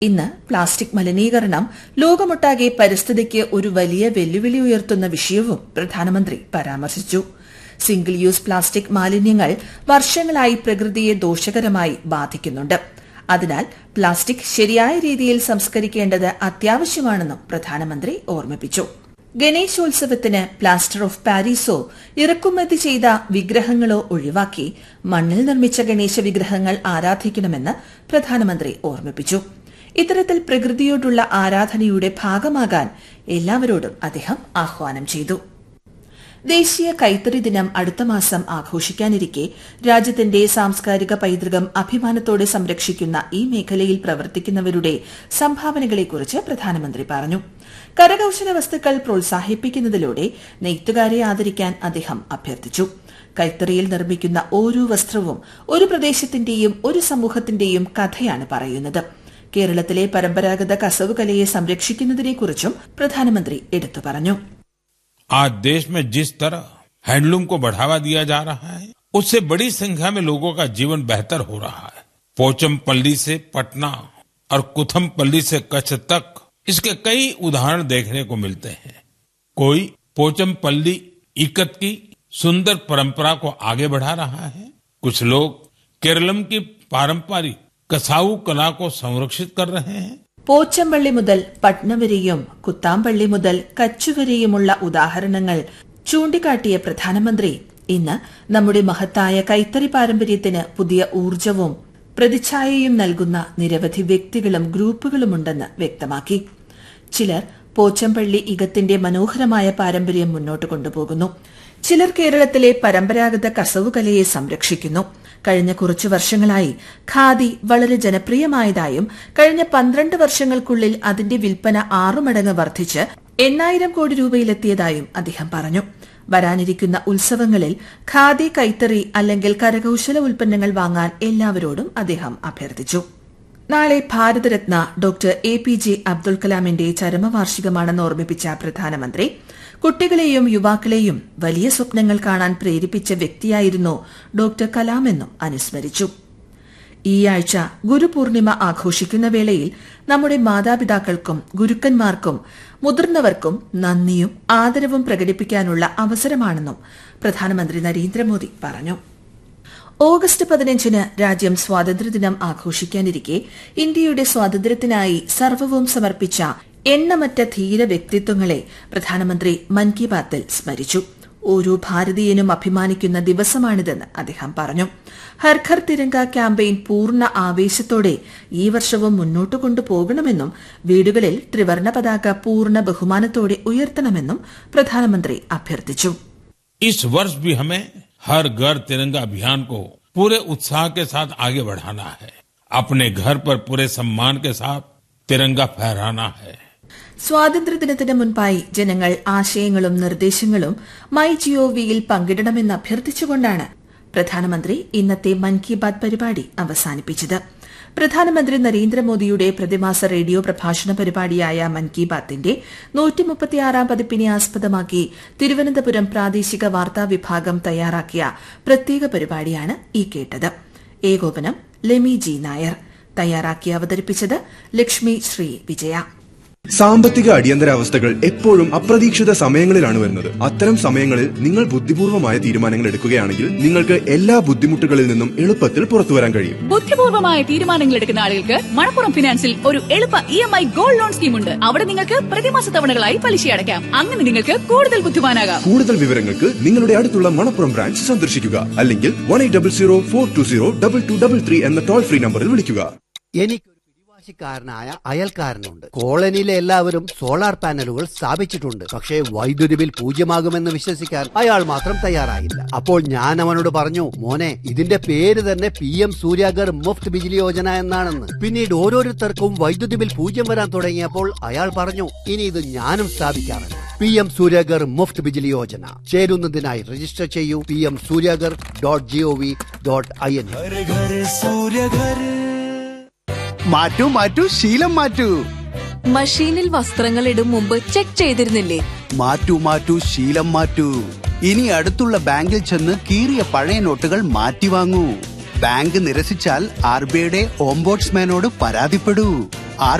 ഇന്ന് പ്ലാസ്റ്റിക് മലിനീകരണം ലോകമൊട്ടാകെ പരിസ്ഥിതിക്ക് ഒരു വലിയ വെല്ലുവിളി ഉയർത്തുന്ന വിഷയവും പ്രധാനമന്ത്രി പരാമർശിച്ചു സിംഗിൾ യൂസ് പ്ലാസ്റ്റിക് മാലിന്യങ്ങൾ വർഷങ്ങളായി പ്രകൃതിയെ ദോഷകരമായി ബാധിക്കുന്നുണ്ട് അതിനാൽ പ്ലാസ്റ്റിക് ശരിയായ രീതിയിൽ സംസ്കരിക്കേണ്ടത് അത്യാവശ്യമാണെന്നും പ്രധാനമന്ത്രി ഓർമ്മിപ്പിച്ചു ഗണേശോത്സവത്തിന് പ്ലാസ്റ്റർ ഓഫ് പാരീസോ ഇറക്കുമതി ചെയ്ത വിഗ്രഹങ്ങളോ ഒഴിവാക്കി മണ്ണിൽ നിർമ്മിച്ച ഗണേശ വിഗ്രഹങ്ങൾ ആരാധിക്കണമെന്ന് പ്രധാനമന്ത്രി ഓർമ്മിപ്പിച്ചു ഇത്തരത്തിൽ പ്രകൃതിയോടുള്ള ആരാധനയുടെ ഭാഗമാകാൻ എല്ലാവരോടും അദ്ദേഹം ആഹ്വാനം ചെയ്തു ദേശീയ കൈത്തറി ദിനം അടുത്ത മാസം ആഘോഷിക്കാനിരിക്കെ രാജ്യത്തിന്റെ സാംസ്കാരിക പൈതൃകം അഭിമാനത്തോടെ സംരക്ഷിക്കുന്ന ഈ മേഖലയിൽ പ്രവർത്തിക്കുന്നവരുടെ സംഭാവനകളെക്കുറിച്ച് പ്രധാനമന്ത്രി പറഞ്ഞു കരകൌശല വസ്തുക്കൾ പ്രോത്സാഹിപ്പിക്കുന്നതിലൂടെ നെയ്ത്തുകാരെ ആദരിക്കാൻ അദ്ദേഹം അഭ്യർത്ഥിച്ചു കൈത്തറിയിൽ നിർമ്മിക്കുന്ന ഓരോ വസ്ത്രവും ഒരു പ്രദേശത്തിന്റെയും ഒരു സമൂഹത്തിന്റെയും കഥയാണ് പറയുന്നത് കേരളത്തിലെ പരമ്പരാഗത കസവ് കലയെ സംരക്ഷിക്കുന്നതിനെക്കുറിച്ചും പ്രധാനമന്ത്രി എടുത്തു പറഞ്ഞു आज देश में जिस तरह हैंडलूम को बढ़ावा दिया जा रहा है उससे बड़ी संख्या में लोगों का जीवन बेहतर हो रहा है पोचमपल्ली से पटना और कुथमपल्ली से कच्छ तक इसके कई उदाहरण देखने को मिलते हैं कोई पोचमपल्ली इकत की सुंदर परंपरा को आगे बढ़ा रहा है कुछ लोग केरलम की पारंपरिक कसाऊ कला को संरक्षित कर रहे हैं പോച്ചമ്പള്ളി മുതൽ പട്ന വരെയും കുത്താമ്പള്ളി മുതൽ കച്ചു വരെയുമുള്ള ഉദാഹരണങ്ങൾ ചൂണ്ടിക്കാട്ടിയ പ്രധാനമന്ത്രി ഇന്ന് നമ്മുടെ മഹത്തായ കൈത്തറി പാരമ്പര്യത്തിന് പുതിയ ഊർജവും പ്രതിച്ഛായയും നൽകുന്ന നിരവധി വ്യക്തികളും ഗ്രൂപ്പുകളുമുണ്ടെന്ന് വ്യക്തമാക്കി ചിലർ പോച്ചമ്പള്ളി ഇകത്തിന്റെ മനോഹരമായ പാരമ്പര്യം മുന്നോട്ട് കൊണ്ടുപോകുന്നു ചിലർ കേരളത്തിലെ പരമ്പരാഗത കസവുകലയെ സംരക്ഷിക്കുന്നു കഴിഞ്ഞ കുറച്ചു വർഷങ്ങളായി ഖാദി വളരെ ജനപ്രിയമായതായും കഴിഞ്ഞ പന്ത്രണ്ട് വർഷങ്ങൾക്കുള്ളിൽ അതിന്റെ വിൽപ്പന ആറുമടങ്ങ് വർദ്ധിച്ച് എണ്ണായിരം കോടി രൂപയിലെത്തിയതായും അദ്ദേഹം പറഞ്ഞു വരാനിരിക്കുന്ന ഉത്സവങ്ങളിൽ ഖാദി കൈത്തറി അല്ലെങ്കിൽ കരകൌശല ഉൽപ്പന്നങ്ങൾ വാങ്ങാൻ എല്ലാവരോടും അദ്ദേഹം അഭ്യർത്ഥിച്ചു നാളെ Bharat Ratna doctor A P J Abdul കലാമിന്റെ ചരമവാർഷികമാണെന്ന് ഓർമ്മിപ്പിച്ച പ്രധാനമന്ത്രി കുട്ടികളെയും യുവാക്കളെയും വലിയ സ്വപ്നങ്ങൾ കാണാൻ പ്രേരിപ്പിച്ച വ്യക്തിയായിരുന്നു ഡോക്ടർ കലാമെന്നും അനുസ്മരിച്ചു ഈ ആഴ്ച ഗുരുപൂർണിമ ആഘോഷിക്കുന്ന വേളയിൽ നമ്മുടെ മാതാപിതാക്കൾക്കും ഗുരുക്കന്മാർക്കും മുതിർന്നവർക്കും നന്ദിയും ആദരവും പ്രകടിപ്പിക്കാനുള്ള അവസരമാണെന്നും പ്രധാനമന്ത്രി നരേന്ദ്രമോദി പറഞ്ഞു ഓഗസ്റ്റ് പതിനഞ്ചിന് രാജ്യം സ്വാതന്ത്ര്യദിനം ആഘോഷിക്കാനിരിക്കെ ഇന്ത്യയുടെ സ്വാതന്ത്ര്യത്തിനായി സർവവും സമർപ്പിച്ച എണ്ണമറ്റ ധീര വ്യക്തിത്വങ്ങളെ പ്രധാനമന്ത്രി മൻ കി ബാത്തിൽ സ്മരിച്ചു ഓരോ ഭാരതീയനും അഭിമാനിക്കുന്ന ദിവസമാണിതെന്ന് അദ്ദേഹം പറഞ്ഞു ഹർ ഘർ തിരങ്ക ക്യാമ്പയിൻ പൂർണ്ണ ആവേശത്തോടെ ഈ വർഷവും മുന്നോട്ട് കൊണ്ടുപോകണമെന്നും വീടുകളിൽ ത്രിവർണ പതാക പൂർണ്ണ ബഹുമാനത്തോടെ ഉയർത്തണമെന്നും പ്രധാനമന്ത്രി അഭ്യർത്ഥിച്ചു इस वर्ष भी हमें हर घर तिरंगा अभियान को पूरे उत्साह के साथ आगे बढ़ाना है अपने घर पर पूरे सम्मान के साथ तिरंगा फहराना है സ്വാതന്ത്ര്യദിനത്തിന് മുൻപായി ജനങ്ങൾ ആശയങ്ങളും നിർദ്ദേശങ്ങളും മൈ ജിഒവിയിൽ പങ്കിടണമെന്ന് അഭ്യർത്ഥിച്ചുകൊണ്ടാണ് പ്രധാനമന്ത്രി ഇന്നത്തെ മൻ കി ബാത് പരിപാടി അവസാനിപ്പിച്ചത് പ്രധാനമന്ത്രി നരേന്ദ്രമോദിയുടെ പ്രതിമാസ റേഡിയോ പ്രഭാഷണ പരിപാടിയായ മൻ കി ബാത്തിന്റെ നൂറ്റിമുപ്പത്തിയാറാം പതിപ്പിനെ ആസ്പദമാക്കി തിരുവനന്തപുരം പ്രാദേശിക വാർത്താ വിഭാഗം തയ്യാറാക്കിയ പ്രത്യേക പരിപാടിയാണ് ഈ കേട്ടത് ഏകോപനം ലെമി ജി നായർ തയ്യാറാക്കി അവതരിപ്പിച്ചത് ലക്ഷ്മി ശ്രീ വിജയ സാമ്പത്തിക അടിയന്തരാവസ്ഥകൾ എപ്പോഴും അപ്രതീക്ഷിത സമയങ്ങളിലാണ് വരുന്നത് അത്തരം സമയങ്ങളിൽ നിങ്ങൾ ബുദ്ധിപൂർവമായ തീരുമാനങ്ങൾ എടുക്കുകയാണെങ്കിൽ നിങ്ങൾക്ക് എല്ലാ ബുദ്ധിമുട്ടുകളിൽ നിന്നും എളുപ്പത്തിൽ പുറത്തു വരാൻ കഴിയും ബുദ്ധിപൂർവമായ തീരുമാനങ്ങൾ എടുക്കുന്ന ആളുകൾക്ക് മണപ്പുറം ഫിനാൻസിൽ ഒരു എളുപ്പ E M I gold loan scheme ഉണ്ട് അവിടെ നിങ്ങൾക്ക് പ്രതിമാസ തവണകളായി പലിശ അടയ്ക്കാം അങ്ങനെ നിങ്ങൾക്ക് കൂടുതൽ ബുദ്ധിമാനാകാം കൂടുതൽ വിവരങ്ങൾക്ക് നിങ്ങളുടെ അടുത്തുള്ള മണപ്പുറം ബ്രാഞ്ച് സന്ദർശിക്കുക അല്ലെങ്കിൽ one eight double zero four two zero double two double three എന്ന ടോൾ ഫ്രീ നമ്പറിൽ വിളിക്കുക എനിക്കൊരു പിടിവാശിക്കാരനായ അയൽക്കാരനുണ്ട് കോളനിയിലെ എല്ലാവരും സോളാർ പാനലുകൾ സ്ഥാപിച്ചിട്ടുണ്ട് പക്ഷേ വൈദ്യുതി ബിൽ പൂജ്യമാകുമെന്ന് വിശ്വസിക്കാൻ അയാൾ മാത്രം തയ്യാറായില്ല അപ്പോൾ ഞാൻ അവനോട് പറഞ്ഞു മോനെ ഇതിന്റെ പേര് തന്നെ പി എം സൂര്യാഗർ മുഫ്ത് ബിജിലി യോജന എന്നാണെന്ന് പിന്നീട് ഓരോരുത്തർക്കും വൈദ്യുതി ബിൽ പൂജ്യം വരാൻ തുടങ്ങിയപ്പോൾ അയാൾ പറഞ്ഞു ഇനി ഇത് ഞാനും സ്ഥാപിക്കാറുണ്ട് പി എം സൂര്യാഗർ മുഫ്ത് ബിജിലി യോജന ചേരുന്നതിനായി രജിസ്റ്റർ ചെയ്യൂ P M Surya Ghar dot G O V dot I N മാറ്റൂ മാറ്റൂ ശീലം മാറ്റൂ മഷീനിൽ വസ്ത്രങ്ങൾ ഇടും മുമ്പ് ചെക്ക് ചെയ്തിരുന്നില്ലേ മാറ്റൂ മാറ്റൂ ശീലം മാറ്റൂ ഇനി അടുത്തുള്ള ബാങ്കിൽ ചെന്ന് കീറിയ പഴയ നോട്ടുകൾ മാറ്റി വാങ്ങൂ ബാങ്ക് നിരസിച്ചാൽ ആർ ബി ഐയുടെ ഓംബോട്സ്മാനോട് പരാതിപ്പെടൂ ആർ